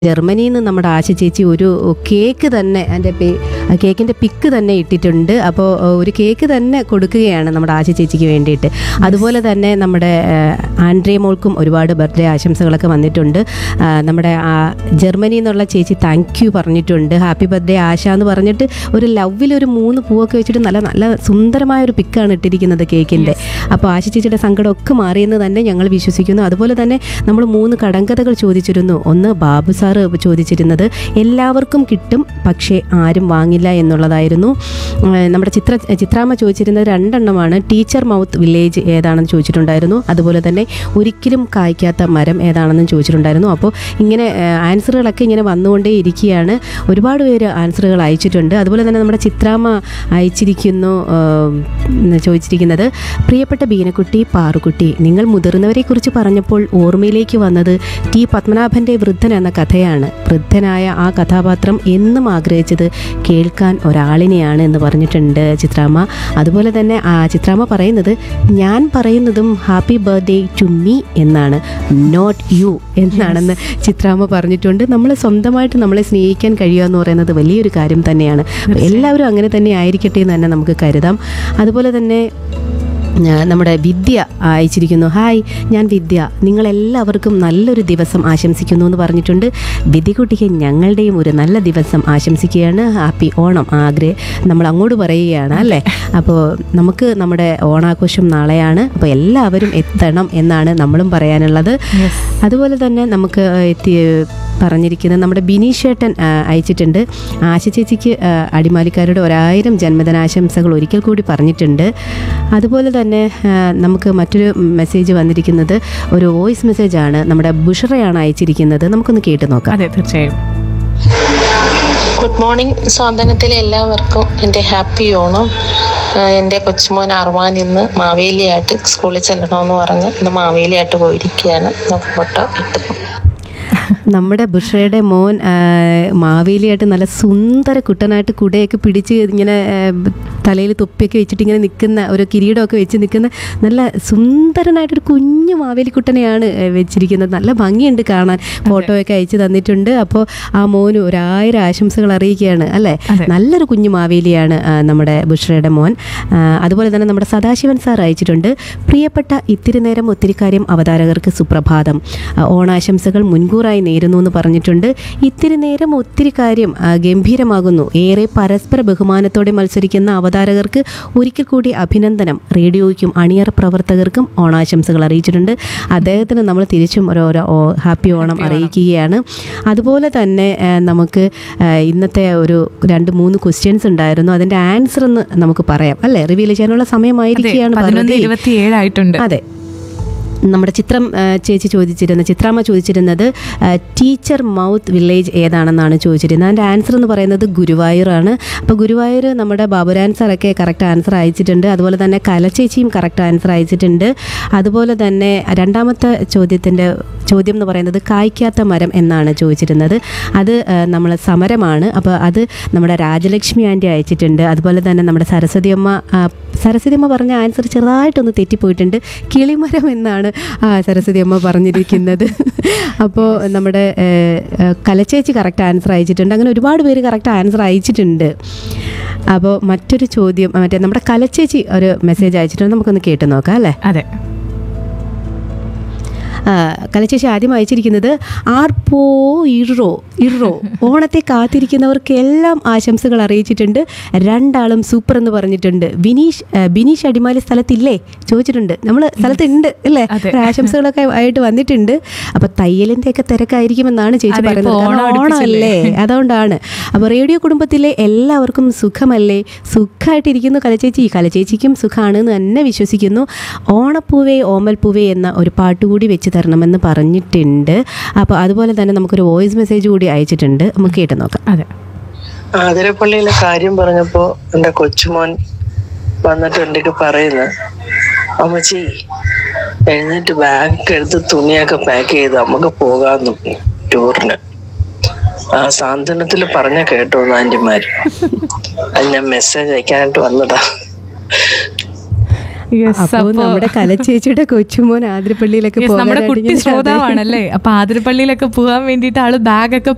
ജർമ്മനിയിൽ നിന്ന് നമ്മുടെ ആശ ചേച്ചി ഒരു കേക്ക് തന്നെ അതിൻ്റെ പേ ആ കേക്കിൻ്റെ പിക്ക് തന്നെ ഇട്ടിട്ടുണ്ട് അപ്പോൾ ഒരു കേക്ക് തന്നെ കൊടുക്കുകയാണ് നമ്മുടെ ആശ ചേച്ചിക്ക് വേണ്ടിയിട്ട് അതുപോലെ തന്നെ നമ്മുടെ ആ, ആൻഡ്രിയ മോൾക്കും ഒരുപാട് ബർത്ത്ഡേ ആശംസകളൊക്കെ വന്നിട്ടുണ്ട് ആ, നമ്മുടെ ആ ജർമ്മനിയിൽ നിന്നുള്ള ചേച്ചി താങ്ക് യു പറഞ്ഞിട്ടുണ്ട് ഹാപ്പി ബർത്ത്ഡേ ആശ എന്ന് പറഞ്ഞിട്ട് ഒരു ലവിൽ ഒരു മൂന്ന് പൂവൊക്കെ വെച്ചിട്ട് നല്ല നല്ല സുന്ദരമായ ഒരു പിക്കാണ് ഇട്ടിരിക്കുന്നത് കേക്കിൻ്റെ അപ്പോൾ ആശ ചേച്ചിയുടെ സങ്കടമൊക്കെ മാറിയെന്ന് തന്നെ ഞങ്ങൾ വിശ്വസിക്കുന്നു അതുപോലെ തന്നെ നമ്മൾ മൂന്ന് കടങ്കഥകൾ ചോദിച്ചിരുന്നു ഒന്ന് ബാബു സാറ് ചോദിച്ചിരുന്നത് എല്ലാവർക്കും കിട്ടും പക്ഷേ ആരും വാങ്ങില്ല എന്നുള്ളതായിരുന്നു ഉം, നമ്മുടെ ചിത്ര ചിത്രാമ്മ ചോദിച്ചിരുന്നത് രണ്ടെണ്ണമാണ് ടീച്ചർ മൗത്ത് വില്ലേജ് ഏതാണെന്ന് ചോദിച്ചിട്ടുണ്ടായിരുന്നു അതുപോലെ തന്നെ ഒരിക്കലും കായ്ക്കാത്ത മരം ഏതാണെന്നും ചോദിച്ചിട്ടുണ്ടായിരുന്നു അപ്പോൾ ഇങ്ങനെ ഏഹ്, ആൻസറുകളൊക്കെ ഇങ്ങനെ വന്നുകൊണ്ടേ ഇരിക്കുകയാണ് ഒരുപാട് പേര് ആൻസറുകൾ അയച്ചിട്ടുണ്ട് അതുപോലെ തന്നെ നമ്മുടെ ചിത്രാമ്മ അയച്ചിരിക്കുന്നു ഏഹ്, ചോദിച്ചിരിക്കുന്നത് പ്രിയപ്പെട്ട ബീനക്കുട്ടി പാറുക്കുട്ടി നിങ്ങൾ മുതിർന്നവരെ കുറിച്ച് പറഞ്ഞപ്പോൾ ഓർമ്മയിലേക്ക് വന്നത് ടി പത്മനാഭന്റെ വൃദ്ധൻ എന്ന കഥയാണ് വൃദ്ധനായ ആ കഥാപാത്രം എന്നും ആഗ്രഹിച്ചത് കേൾക്കാൻ ഒരാളിനെയാണ് എന്ന് പറഞ്ഞിട്ടുണ്ട് ചിത്രാമ്മ അതുപോലെ തന്നെ ആ ചിത്രാമ്മ പറയുന്നത് ഞാൻ പറയുന്നതും ഹാപ്പി ബർത്ത്ഡേ ടു മീ എന്നാണ് നോട്ട് യു എന്നാണെന്ന് ചിത്രാമ്മ പറഞ്ഞിട്ടുണ്ട് നമ്മൾ സ്വന്തമായിട്ട് നമ്മളെ സ്നേഹിക്കാൻ കഴിയുക എന്ന് പറയുന്നത് വലിയൊരു കാര്യം തന്നെയാണ് എല്ലാവരും അങ്ങനെ തന്നെ ആയിരിക്കട്ടെ എന്ന് തന്നെ നമുക്ക് കരുതാം അതുപോലെ തന്നെ ആ, നമ്മുടെ വിദ്യ അയച്ചിരിക്കുന്നു ഹായ് ഞാൻ വിദ്യ നിങ്ങളെല്ലാവർക്കും നല്ലൊരു ദിവസം ആശംസിക്കുന്നു എന്ന് പറഞ്ഞിട്ടുണ്ട് വിദ്യക്കുട്ടിക്ക് ഞങ്ങളുടെയും ഒരു നല്ല ദിവസം ആശംസിക്കുകയാണ് ഹാപ്പി ഓണം ആഗ്രഹ നമ്മൾ അങ്ങോട്ട് പറയുകയാണ് അല്ലേ അപ്പോൾ നമുക്ക് നമ്മുടെ ഓണാഘോഷം നാളെയാണ് അപ്പോൾ എല്ലാവരും എത്തണം എന്നാണ് നമ്മളും പറയാനുള്ളത് അതുപോലെ തന്നെ നമുക്ക് എത്തി പറഞ്ഞിരിക്കുന്നത് നമ്മുടെ ബിനീഷേട്ടൻ ആ, അയച്ചിട്ടുണ്ട് ആശ ചേച്ചിക്ക് ആ, അടിമാലിക്കാരുടെ ഒരായിരം ജന്മദിനാശംസകൾ ഒരിക്കൽ കൂടി പറഞ്ഞിട്ടുണ്ട് അതുപോലെ തന്നെ ആ, നമുക്ക് മറ്റൊരു മെസ്സേജ് വന്നിരിക്കുന്നത് ഒരു വോയിസ് മെസ്സേജാണ് നമ്മുടെ ബുഷറയാണ് അയച്ചിരിക്കുന്നത് നമുക്കൊന്ന് കേട്ട് നോക്കാം അതെ തീർച്ചയായും ഗുഡ് മോർണിംഗ് സ്വാതന്ത്ര്യത്തിലെ എല്ലാവർക്കും എൻ്റെ ഹാപ്പി ഓണം ആഹ് എൻ്റെ കൊച്ചുമോൻ അർവാൻ ഇന്ന് മാവേലിയായിട്ട് സ്കൂളിൽ ചെല്ലണമെന്ന് പറഞ്ഞ് ഇന്ന് മാവേലിയായിട്ട് പോയിരിക്കുകയാണ് നമുക്ക് ഫോട്ടോ കിട്ടും നമ്മുടെ ബുഷറയുടെ മോൻ ആ, മാവേലിയായിട്ട് നല്ല സുന്ദര കുട്ടനായിട്ട് കുടയൊക്കെ പിടിച്ച് ഇങ്ങനെ തലയിൽ തൊപ്പിയൊക്കെ വെച്ചിട്ട് ഇങ്ങനെ നിൽക്കുന്ന ഒരു കിരീടമൊക്കെ വെച്ച് നിൽക്കുന്ന നല്ല സുന്ദരനായിട്ടൊരു കുഞ്ഞു മാവേലിക്കുട്ടനെയാണ് ആ, വെച്ചിരിക്കുന്നത് നല്ല ഭംഗിയുണ്ട് കാണാൻ ഫോട്ടോയൊക്കെ അയച്ചു തന്നിട്ടുണ്ട് അപ്പോൾ ആ മോന് ഒരായിരം ആശംസകൾ അറിയിക്കുകയാണ് അല്ലേ അതെ. നല്ലൊരു കുഞ്ഞു മാവേലിയാണ് ആ, നമ്മുടെ ബുഷറയുടെ മോൻ ആ, അതുപോലെ തന്നെ നമ്മുടെ സദാശിവൻ സാർ അയച്ചിട്ടുണ്ട് പ്രിയപ്പെട്ട ഇത്തിരി നേരം ഒത്തിരി കാര്യം അവതാരകർക്ക് സുപ്രഭാതം ആ, ഓണാശംസകൾ മുൻകൂറായി നേരുന്നു എന്ന് പറഞ്ഞിട്ടുണ്ട് ഇത്തിരി നേരം ഒത്തിരി കാര്യം ആ, ഗംഭീരമാകുന്നു ഏറെ പരസ്പര ബഹുമാനത്തോടെ മത്സരിക്കുന്ന അവതാരകർക്ക് ഒരിക്കൽ കൂടി അഭിനന്ദനം റേഡിയോയ്ക്കും അണിയറ പ്രവർത്തകർക്കും ഓണാശംസകൾ അറിയിച്ചിട്ടുണ്ട് അദ്ദേഹത്തിന് നമ്മൾ തിരിച്ചും ഓരോ ഹാപ്പി ഓണം അറിയിക്കുകയാണ് അതുപോലെ തന്നെ ആ, നമുക്ക് ആ, ഇന്നത്തെ ഒരു രണ്ട് മൂന്ന് ക്വസ്റ്റ്യൻസ് ഉണ്ടായിരുന്നു അതിൻ്റെ ആൻസർ എന്ന് നമുക്ക് പറയാം അല്ലേ റിവീൽ ചെയ്യാനുള്ള അതെ സമയമായിരിക്കുകയാണ് പതിനൊന്ന് പാർവതി. ഇരുപത്തി ഏഴായിട്ടുണ്ട് അതെ നമ്മുടെ ചിത്രം ആ, ചേച്ചി ചോദിച്ചിരുന്നത് ചിത്രാമ്മ ചോദിച്ചിരുന്നത് ആ, ടീച്ചർ മൗത്ത് വില്ലേജ് ഏതാണെന്നാണ് ചോദിച്ചിരുന്നത് അതിൻ്റെ ആൻസർ എന്ന് പറയുന്നത് ഗുരുവായൂരാണ് അപ്പോൾ ഗുരുവായൂർ നമ്മുടെ ബാബുരാൻ സാറൊക്കെ കറക്റ്റ് ആൻസർ അയച്ചിട്ടുണ്ട് അതുപോലെ തന്നെ കലച്ചേച്ചിയും കറക്റ്റ് ആൻസർ അയച്ചിട്ടുണ്ട് അതുപോലെ തന്നെ രണ്ടാമത്തെ ചോദ്യത്തിൻ്റെ ചോദ്യം എന്ന് പറയുന്നത് കായ്ക്കാത്ത മരം എന്നാണ് ചോദിച്ചിരുന്നത് അത് നമ്മൾ സമരമാണ് അപ്പോൾ അത് നമ്മുടെ രാജലക്ഷ്മി ആൻറ്റി അയച്ചിട്ടുണ്ട് അതുപോലെ തന്നെ നമ്മുടെ സരസ്വതി അമ്മ ആ, സരസ്വതി അമ്മ പറഞ്ഞ ആൻസർ ചെറുതായിട്ടൊന്ന് തെറ്റിപ്പോയിട്ടുണ്ട് കിളിമരം എന്നാണ് ആ സരസ്വതി അമ്മ പറഞ്ഞിരിക്കുന്നത് അപ്പോൾ നമ്മുടെ ഏഹ്, ഏഹ്, കലച്ചേച്ചി കറക്റ്റ് ആൻസർ അയച്ചിട്ടുണ്ട് അങ്ങനെ ഒരുപാട് പേര് കറക്റ്റ് ആൻസർ അയച്ചിട്ടുണ്ട് അപ്പോൾ മറ്റൊരു ചോദ്യം മറ്റേ നമ്മുടെ കലച്ചേച്ചി ഒരു മെസ്സേജ് അയച്ചിട്ടുണ്ട് നമുക്കൊന്ന് കേട്ട് നോക്കാം അല്ലേ അതെ ആ, കലച്ചേച്ചി ആദ്യം അയച്ചിരിക്കുന്നത് ആർപ്പോ ഇറോ ഇറോ ഓണത്തെ കാത്തിരിക്കുന്നവർക്കെല്ലാം ആശംസകൾ അറിയിച്ചിട്ടുണ്ട് രണ്ടാളും സൂപ്പർ എന്ന് പറഞ്ഞിട്ടുണ്ട് ബിനീഷ് ആ, ബിനീഷ് അടിമാലി സ്ഥലത്തില്ലേ ചോദിച്ചിട്ടുണ്ട് നമ്മൾ സ്ഥലത്തുണ്ട് അല്ലേ അതെ. ഒരു ആശംസകളൊക്കെ ആയിട്ട് വന്നിട്ടുണ്ട് അപ്പൊ തയ്യലിന്റെ ഒക്കെ തിരക്കായിരിക്കുമെന്നാണ് ചേച്ചി അതെ, ഇപ്പൊ പറയുന്നത് ഓണം കാരണം അടുപ്പിച്ചില്ലേ? ഓണമല്ലേ അതുകൊണ്ടാണ് അപ്പോൾ റേഡിയോ കുടുംബത്തിലെ എല്ലാവർക്കും സുഖമല്ലേ സുഖമായിട്ടിരിക്കുന്നു കലച്ചേച്ചി കലച്ചേച്ചിക്കും സുഖമാണ് എന്ന് തന്നെ വിശ്വസിക്കുന്നു ഓണപ്പൂവേ ഓമൽപ്പൂവേ എന്ന ഒരു പാട്ട് കൂടി വെച്ച് തരണമെന്ന് പറഞ്ഞിട്ടുണ്ട് അപ്പോൾ അതുപോലെ തന്നെ നമുക്കൊരു വോയിസ് മെസ്സേജ് കൂടി അയച്ചിട്ടുണ്ട് നമുക്ക് കേട്ട് നോക്കാം അതെ ആതിരപ്പള്ളിയിലെ കാര്യം പറഞ്ഞപ്പോ എൻ്റെ കൊച്ചുമോൻ വന്നിട്ട് എൻ്റെ പറയുന്നത് അമ്മച്ചി എഴുന്നേറ്റ് ബാഗ് എടുത്ത് തുണിയൊക്കെ പാക്ക് ചെയ്ത് നമുക്ക് പോകാമെന്ന് ടൂറിന് ആ സാന്ത്വനത്തിൽ പറഞ്ഞ കേട്ടോ ആന്റിമാര് അത് ഞാൻ മെസ്സേജ് അയക്കാനായിട്ട് വന്നതാ Yes, അപ്പോൾ അപ്പോ- നമ്മുടെ കലച്ചേച്ചിയുടെ കൊച്ചുമോൻ ആതിരപ്പള്ളിയിലൊക്കെ Yes, നമ്മുടെ പോകാനായിട്ട് കുട്ടി ഇങ്ങനെ അതെ. ശ്രോതാവാണല്ലേ അപ്പൊ ആതിരപ്പള്ളിയിലൊക്കെ പോകാൻ വേണ്ടിയിട്ട് ആള് ബാഗൊക്കെ